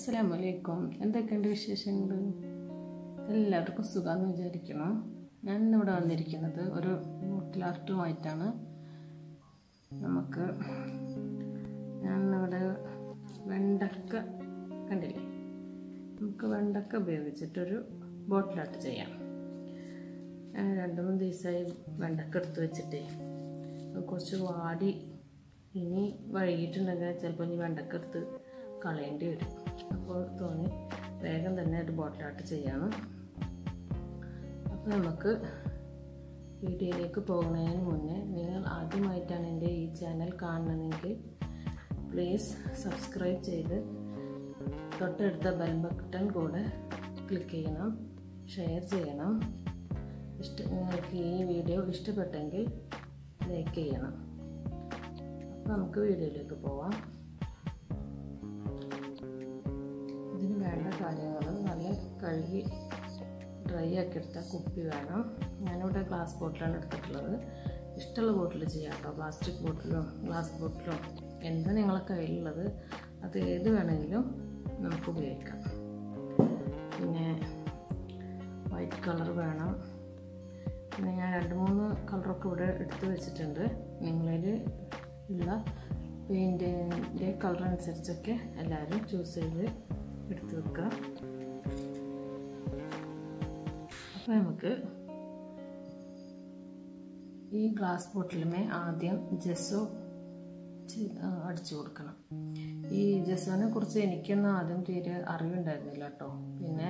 അസ്സലാമു അലൈക്കും എന്തൊക്കെയുണ്ട് വിശേഷങ്ങൾ എല്ലാവർക്കും സുഖമെന്ന് വിചാരിക്കണം ഞാൻ ഇന്നിവിടെ വന്നിരിക്കുന്നത് ഒരു ബോട്ടിൽ ആർട്ടുമായിട്ടാണ് നമുക്ക് ഞാൻ ഇന്നിവിടെ വെണ്ടക്ക കണ്ടില്ലേ നമുക്ക് വെണ്ടക്ക ഉപയോഗിച്ചിട്ടൊരു ബോട്ടിൽ ആർട്ട് ചെയ്യാം ഞാൻ രണ്ട് മൂന്ന് ദിവസമായി വെണ്ടക്ക എടുത്ത് വെച്ചിട്ടേ അത് കുറച്ച് വാടി ഇനി വൈകിട്ടുണ്ടെങ്കിൽ ചിലപ്പോൾ ഇനി വെണ്ടക്ക എടുത്ത് കളയേണ്ടി വരും അപ്പോൾ തോന്നി വേഗം തന്നെ ഒരു ബോട്ടിലാട്ട് ചെയ്യാമെന്ന് അപ്പോൾ നമുക്ക് വീഡിയോയിലേക്ക് പോകുന്നതിന് മുന്നേ നിങ്ങൾ ആദ്യമായിട്ടാണ് എൻ്റെ ഈ ചാനൽ കാണുന്നതെങ്കിൽ പ്ലീസ് സബ്സ്ക്രൈബ് ചെയ്ത് തൊട്ടടുത്ത ബെൽ ബട്ടൺ കൂടെ ക്ലിക്ക് ചെയ്യണം ഷെയർ ചെയ്യണം ഇഷ്ട നിങ്ങൾക്ക് ഈ വീഡിയോ ഇഷ്ടപ്പെട്ടെങ്കിൽ ലൈക്ക് ചെയ്യണം അപ്പോൾ നമുക്ക് വീഡിയോയിലേക്ക് പോവാം ഇതിന് വേണ്ട കാര്യങ്ങൾ നല്ല കഴുകി ഡ്രൈ ആക്കി എടുത്ത കുപ്പി വേണം ഞാനിവിടെ ഗ്ലാസ് ബോട്ടിലാണ് എടുത്തിട്ടുള്ളത് ഇഷ്ടമുള്ള ബോട്ടിൽ ചെയ്യാം കേട്ടോ പ്ലാസ്റ്റിക് ബോട്ടിലും ഗ്ലാസ് ബോട്ടിലും എന്താ നിങ്ങളെ കയ്യിലുള്ളത് അത് ഏത് വേണമെങ്കിലും നമുക്ക് ഉപയോഗിക്കാം പിന്നെ വൈറ്റ് കളർ വേണം പിന്നെ ഞാൻ രണ്ട് മൂന്ന് കളറൊക്കെ ഇവിടെ എടുത്ത് വെച്ചിട്ടുണ്ട് നിങ്ങളിൽ ഉള്ള പെയിൻറ്റിൻ്റെ കളർ അനുസരിച്ചൊക്കെ എല്ലാവരും ചൂസ് ചെയ്ത് എടുത്ത് വെക്കുക അപ്പോൾ നമുക്ക് ഈ ഗ്ലാസ് ബോട്ടിലുമേ ആദ്യം ജെസ്സോ അടിച്ചു കൊടുക്കണം ഈ ജെസ്സോനെ കുറിച്ച് എനിക്കൊന്നും ആദ്യം തീരെ അറിവുണ്ടായിരുന്നില്ല കേട്ടോ പിന്നെ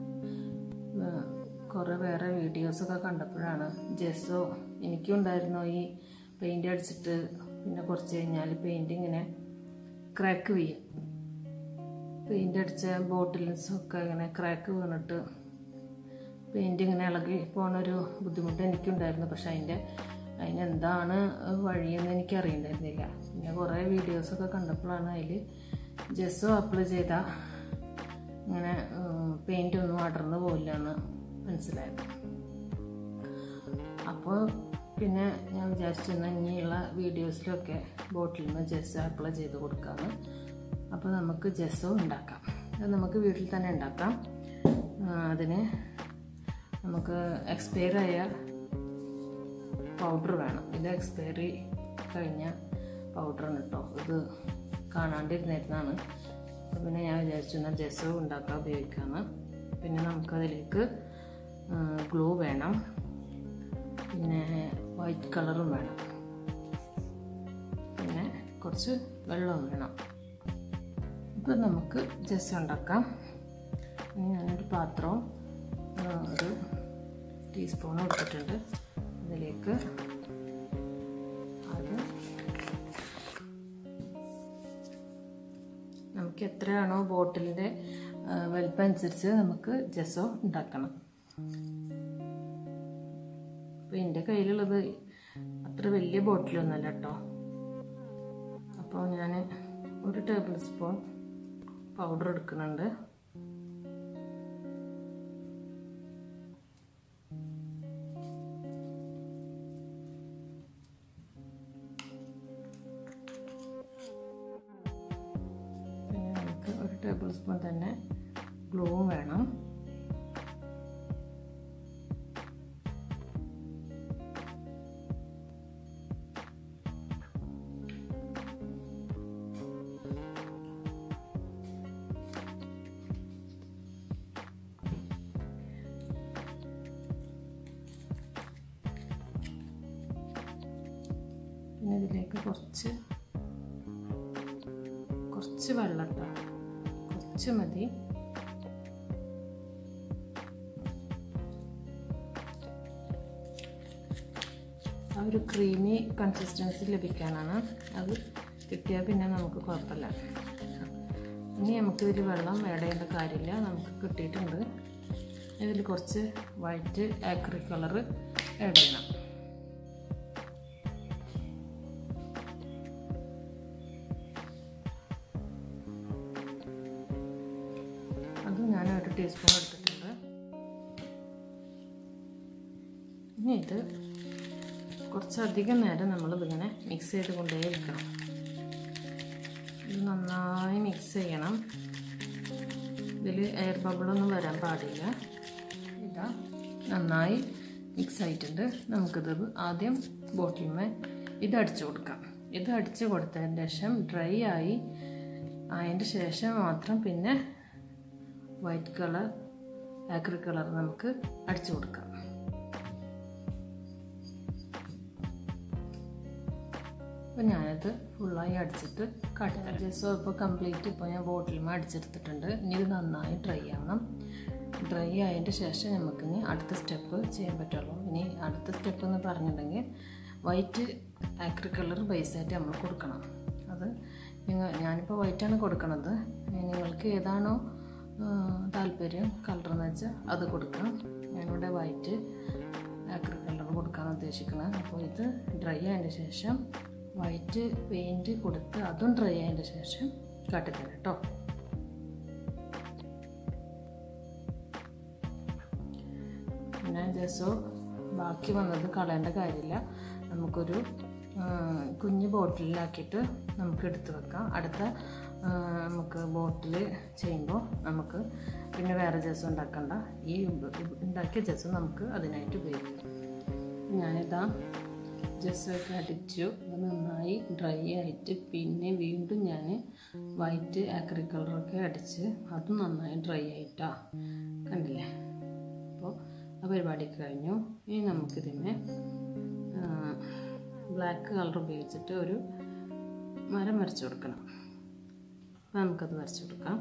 കുറേ വേറെ വീഡിയോസൊക്കെ കണ്ടപ്പോഴാണ് ജെസ്സോ എനിക്കും ഉണ്ടായിരുന്നു ഈ പെയിൻ്റ് അടിച്ചിട്ട് പിന്നെ കുറച്ച് കഴിഞ്ഞാൽ പെയിൻ്റ് ഇങ്ങനെ ക്രാക്ക് വീഴും പെയിൻ്റ് അടിച്ച ബോട്ടിൽസൊക്കെ ഇങ്ങനെ ക്രാക്ക് വീണിട്ട് പെയിൻ്റ് ഇങ്ങനെ ഇളകി പോണൊരു ബുദ്ധിമുട്ട് എനിക്കുണ്ടായിരുന്നു പക്ഷെ അതിൻ്റെ അതിനെന്താണ് വഴിയെന്ന് എനിക്ക് അറിയണ്ടായിരുന്നില്ല പിന്നെ കുറേ വീഡിയോസൊക്കെ കണ്ടപ്പോഴാണ് അതിൽ ജെസ്സോ അപ്ലൈ ചെയ്താൽ ഇങ്ങനെ പെയിൻ്റ് ഒന്നും അടർന്നു പോയില്ല എന്ന് മനസ്സിലായത് അപ്പോൾ പിന്നെ ഞാൻ വിചാരിച്ചു ഇനിയുള്ള വീഡിയോസിലൊക്കെ ബോട്ടിൽ നിന്ന് ജെസ്സോ അപ്ലൈ ചെയ്ത് കൊടുക്കാമെന്ന് അപ്പോൾ നമുക്ക് ജെസ്സോ ഉണ്ടാക്കാം അത് നമുക്ക് വീട്ടിൽ തന്നെ ഉണ്ടാക്കാം അതിന് നമുക്ക് എക്സ്പയർ ആയ പൗഡർ വേണം ഇത് എക്സ്പയറി കഴിഞ്ഞ പൗഡറാണ് കേട്ടോ ഇത് കാണാണ്ടിരുന്നിരുന്നാണ് പിന്നെ ഞാൻ വിചാരിച്ചു എന്നാൽ ജെസ്സോ ഉണ്ടാക്കാൻ ഉപയോഗിക്കാമെന്ന് പിന്നെ നമുക്കതിലേക്ക് ഗ്ലൂ വേണം പിന്നെ വൈറ്റ് കളറും വേണം പിന്നെ കുറച്ച് വെള്ളവും വേണം ഇപ്പം നമുക്ക് ജെസ്സോ ഉണ്ടാക്കാം ഇനി ഞാനൊരു പാത്രവും ഒരു ടീസ്പൂൺ എടുത്തിട്ടുണ്ട് അതിലേക്ക് അത് നമുക്ക് എത്രയാണോ ബോട്ടിലിൻ്റെ വലിപ്പം അനുസരിച്ച് നമുക്ക് ജെസ്സോ ഉണ്ടാക്കണം അപ്പോൾ എൻ്റെ കയ്യിലുള്ളത് അത്ര വലിയ ബോട്ടിലൊന്നുമല്ല കേട്ടോ അപ്പോൾ ഞാൻ ഒരു ടേബിൾ സ്പൂൺ പൗഡർ എടുക്കുന്നുണ്ട് പിന്നെ നമുക്ക് ഒരു ടേബിൾ സ്പൂൺ തന്നെ ഗ്ലൂവും വേണം പിന്നെ ഇതിലേക്ക് കുറച്ച് കുറച്ച് വെള്ളം ഇട്ടോ കുറച്ച് മതി ആ ഒരു ക്രീമി കൺസിസ്റ്റൻസി ലഭിക്കാനാണ് അത് കിട്ടിയാൽ പിന്നെ നമുക്ക് കുഴപ്പമില്ല ഇനി നമുക്ക് ഇതിൽ വെള്ളം ആഡ് ചെയ്യേണ്ട കാര്യമില്ല നമുക്ക് കിട്ടിയിട്ടുണ്ട് ഇതിൽ കുറച്ച് വൈറ്റ് ആക്രി കളർ ആഡ് ചെയ്യണം അത് ഞാൻ ഒരു ടീസ്പൂൺ എടുത്തിട്ടുണ്ട് ഇനി ഇത് കുറച്ചധികം നേരം നമ്മളിതിങ്ങനെ മിക്സ് ചെയ്ത് കൊണ്ടേ ഇരിക്കണം ഇത് നന്നായി മിക്സ് ചെയ്യണം ഇതിൽ എയർ ബബിളൊന്നും വരാൻ പാടില്ല ഇതാ നന്നായി മിക്സ് ആയിട്ടുണ്ട് നമുക്കിത് ആദ്യം ബോട്ടിൽമേ ഇത് അടിച്ചു കൊടുക്കാം ഇത് അടിച്ചു കൊടുത്തതിന് ശേഷം ഡ്രൈ ആയി അതിൻ്റെ ശേഷം മാത്രം പിന്നെ വൈറ്റ് കളർ ആക്രി കളർ നമുക്ക് അടിച്ചു കൊടുക്കാം അപ്പോൾ ഞാനത് ഫുള്ളായി അടിച്ചിട്ട് കാട്ടിത്തരാം ജസ്റ്റ് ഇപ്പോൾ കംപ്ലീറ്റ് ഇപ്പോൾ ഞാൻ ബോട്ടിലുമേ അടിച്ചെടുത്തിട്ടുണ്ട് ഇനി ഇത് നന്നായി ഡ്രൈ ആവണം ഡ്രൈ ആയതിൻ്റെ ശേഷം നമുക്ക് ഇനി അടുത്ത സ്റ്റെപ്പ് ചെയ്യാൻ പറ്റുള്ളൂ ഇനി അടുത്ത സ്റ്റെപ്പ് എന്ന് പറഞ്ഞിട്ടുണ്ടെങ്കിൽ വൈറ്റ് ആക്രി കളർ ബേസായിട്ട് നമ്മൾ കൊടുക്കണം അത് നിങ്ങൾ ഞാനിപ്പോൾ വൈറ്റാണ് കൊടുക്കണത് നിങ്ങൾക്ക് ഏതാണോ താല്പര്യം കളർ എന്ന് വെച്ചാൽ അത് കൊടുക്കാം ഞാനിവിടെ വൈറ്റ് ആക്രി കളർ കൊടുക്കാൻ ഉദ്ദേശിക്കുന്നത് അപ്പോൾ ഇത് ഡ്രൈ ആയതിൻ്റെ ശേഷം വൈറ്റ് പെയിൻറ്റ് കൊടുത്ത് അതും ഡ്രൈ ആയതിൻ്റെ ശേഷം കാട്ടിത്തരാം കേട്ടോ പിന്നെ ജസോ ബാക്കി വന്നത് കളയേണ്ട കാര്യമില്ല നമുക്കൊരു കുഞ്ഞ് ബോട്ടിലാക്കിയിട്ട് നമുക്ക് എടുത്ത് വെക്കാം അടുത്ത നമുക്ക് ബോട്ടിൽ ചെയ്യുമ്പോൾ നമുക്ക് പിന്നെ വേറെ ജസ് ഉണ്ടാക്കണ്ട ഈ ഉണ്ടാക്കിയ ജസ് നമുക്ക് അതിനായിട്ട് ഉപയോഗിക്കാം ഞാനിതാ ജസ്സൊക്കെ അടിച്ചു അത് നന്നായി ഡ്രൈ ആയിട്ട് പിന്നെ വീണ്ടും ഞാൻ വൈറ്റ് ആക്രി കളറൊക്കെ അടിച്ച് അതും നന്നായി ഡ്രൈ ആയിട്ടാ കണ്ടില്ലേ അപ്പോൾ ആ പരിപാടി കഴിഞ്ഞു ഇനി നമുക്കിതിനെ ബ്ലാക്ക് കളർ ഉപയോഗിച്ചിട്ട് ഒരു മരം വരച്ചു കൊടുക്കണം അപ്പോൾ നമുക്കത് വരച്ചു കൊടുക്കാം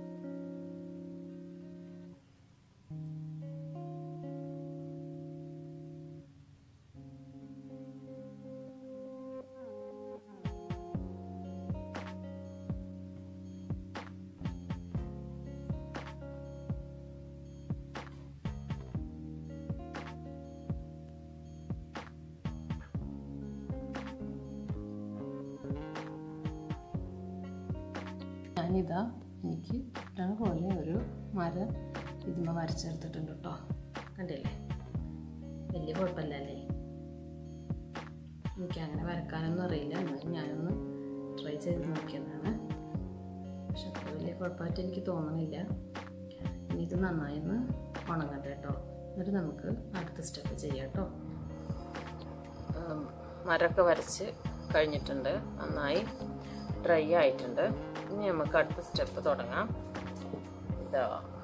ഞാനിതാ എനിക്ക് ഇഷ്ടം പോലെ ഒരു മരം ഇതിമ വരച്ചെടുത്തിട്ടുണ്ട് കേട്ടോ കണ്ടില്ലേ വലിയ കുഴപ്പമില്ലല്ലേ എനിക്ക് അങ്ങനെ വരക്കാനൊന്നും അറിയില്ല എന്നാലും ഞാനൊന്ന് ട്രൈ ചെയ്ത് നോക്കിയതാണ് പക്ഷെ അത്ര വലിയ കുഴപ്പമായിട്ട് എനിക്ക് തോന്നണില്ല ഇനി ഇത് നന്നായി ഒന്ന് ഉണങ്ങട്ടെ കേട്ടോ എന്നിട്ട് നമുക്ക് അടുത്ത സ്റ്റെപ്പ് ചെയ്യാം കേട്ടോ മരമൊക്കെ വരച്ച് കഴിഞ്ഞിട്ടുണ്ട് നന്നായി ഡ്രൈ ആയിട്ടുണ്ട് ഇനി നമുക്ക് അടുത്ത സ്റ്റെപ്പ് തുടങ്ങാം ഇതാ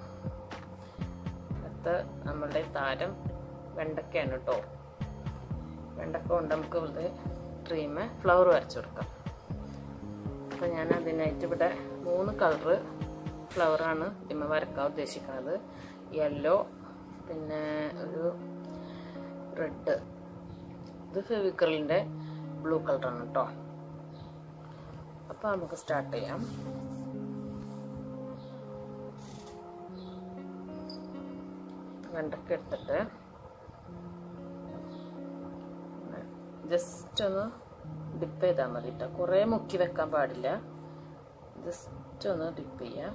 അടുത്ത നമ്മളുടെ താരം വെണ്ടക്കയാണ് കേട്ടോ വെണ്ടക്ക കൊണ്ട് നമുക്ക് ഇത് ക്രീമ് ഫ്ലവർ വരച്ചു കൊടുക്കാം അപ്പോൾ ഞാൻ അതിനായിട്ട് ഇവിടെ മൂന്ന് കളറ് ഫ്ലവറാണ് ഇതിമ വരക്കാൻ ഉദ്ദേശിക്കുന്നത് യെല്ലോ പിന്നെ ഒരു റെഡ് ഇത് ഫെവിക്കറിൻ്റെ ബ്ലൂ കളറാണ് കേട്ടോ അപ്പോൾ നമുക്ക് സ്റ്റാർട്ട് ചെയ്യാം വെണ്ടക്ക എടുത്തിട്ട് ജസ്റ്റ് ഒന്ന് ഡിപ്പ് ചെയ്താൽ മതി കേട്ടോ കുറേ മുക്കി വെക്കാൻ പാടില്ല ജസ്റ്റ് ഒന്ന് ഡിപ്പ് ചെയ്യാം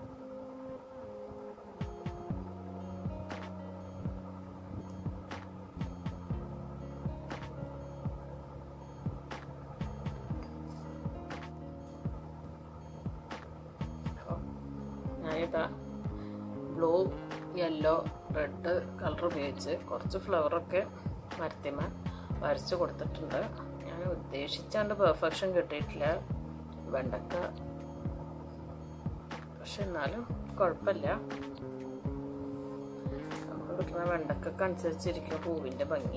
ഞാനിതാ ബ്ലൂ യെല്ലോ റെഡ് കളർ ഉപയോഗിച്ച് കുറച്ച് ഫ്ലവറൊക്കെ മരത്തിമ വരച്ച് കൊടുത്തിട്ടുണ്ട് ഞാൻ ഉദ്ദേശിച്ചാണ്ട് പെർഫെക്ഷൻ കിട്ടിയിട്ടില്ല വെണ്ടക്ക പക്ഷെ എന്നാലും കുഴപ്പമില്ല നമുക്ക് കിട്ടുന്ന വെണ്ടക്കൊക്കെ അനുസരിച്ചിരിക്കും പൂവിൻ്റെ ഭംഗി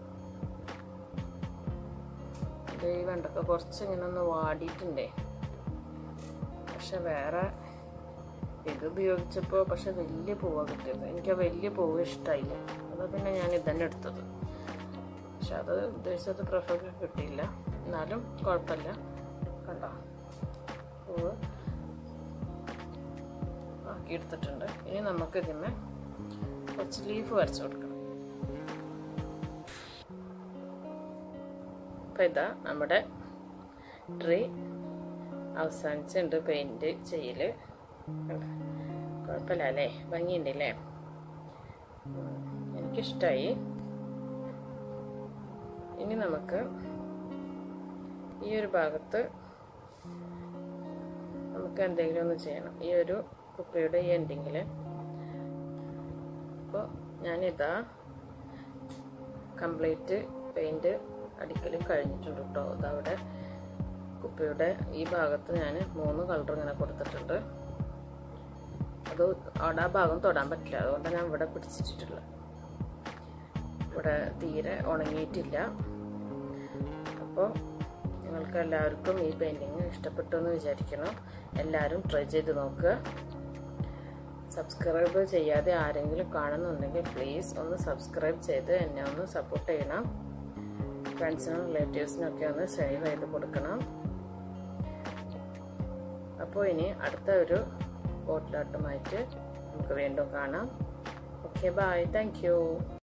ഇത് ഈ വെണ്ടക്ക കുറച്ച് ഇങ്ങനെ ഒന്ന് വാടിയിട്ടുണ്ടേ പക്ഷെ വേറെ ഇത് ഉപയോഗിച്ചപ്പോൾ പക്ഷെ വലിയ പൂവാണ് കിട്ടിയത് എനിക്ക് ആ വലിയ പൂവ് ഇഷ്ടമായില്ല അത് പിന്നെ ഞാൻ ഇതന്നെ എടുത്തത് പക്ഷെ അത് ഉദ്ദേശിച്ചത് പെർഫെക്റ്റ് കിട്ടിയില്ല എന്നാലും കുഴപ്പമില്ല കണ്ടോ പൂവ് ആക്കി എടുത്തിട്ടുണ്ട് ഇനി നമുക്ക് ഇതിന് കുറച്ച് ലീഫ് വരച്ചു കൊടുക്കണം അപ്പം ഇതാ നമ്മുടെ ട്രീ അവസാനിച്ചുണ്ട് പെയിൻറ് ചെയ്യൽ കുഴപ്പമില്ല അല്ലേ ഭംഗിയുണ്ട് അല്ലേ എനിക്കിഷ്ടമായി ഇനി നമുക്ക് ഈ ഒരു ഭാഗത്ത് നമുക്ക് എന്തെങ്കിലും ഒന്ന് ചെയ്യണം ഈ ഒരു കുപ്പിയുടെ ഈ എൻഡിങ്ങിൽ അപ്പോൾ ഞാനിതാ കംപ്ലീറ്റ് പെയിൻറ്റ് അടിക്കലും കഴിഞ്ഞിട്ടുണ്ട് കേട്ടോ അതവിടെ കുപ്പിയുടെ ഈ ഭാഗത്ത് ഞാൻ മൂന്ന് കളർ ഇങ്ങനെ കൊടുത്തിട്ടുണ്ട് അത് അവിടെ ആ ഭാഗം തൊടാൻ പറ്റില്ല അതുകൊണ്ടാണ് ഞാൻ ഇവിടെ പിടിച്ചിട്ടുള്ളത് ഇവിടെ തീരെ ഉണങ്ങിയിട്ടില്ല അപ്പോൾ നിങ്ങൾക്ക് എല്ലാവർക്കും ഈ പെയിൻറ്റിങ് ഇഷ്ടപ്പെട്ടു എന്ന് വിചാരിക്കണം എല്ലാവരും ട്രൈ ചെയ്ത് നോക്കുക സബ്സ്ക്രൈബ് ചെയ്യാതെ ആരെങ്കിലും കാണുന്നുണ്ടെങ്കിൽ പ്ലീസ് ഒന്ന് സബ്സ്ക്രൈബ് ചെയ്ത് എന്നെ ഒന്ന് സപ്പോർട്ട് ചെയ്യണം ഫ്രണ്ട്സിനും റിലേറ്റീവ്സിനൊക്കെ ഒന്ന് ഷെയർ ചെയ്ത് കൊടുക്കണം അപ്പോൾ ഇനി അടുത്ത ഒരു ബോട്ടിലാട്ടുമായിട്ട് നമുക്ക് വീണ്ടും കാണാം ഓക്കെ ബായ് താങ്ക്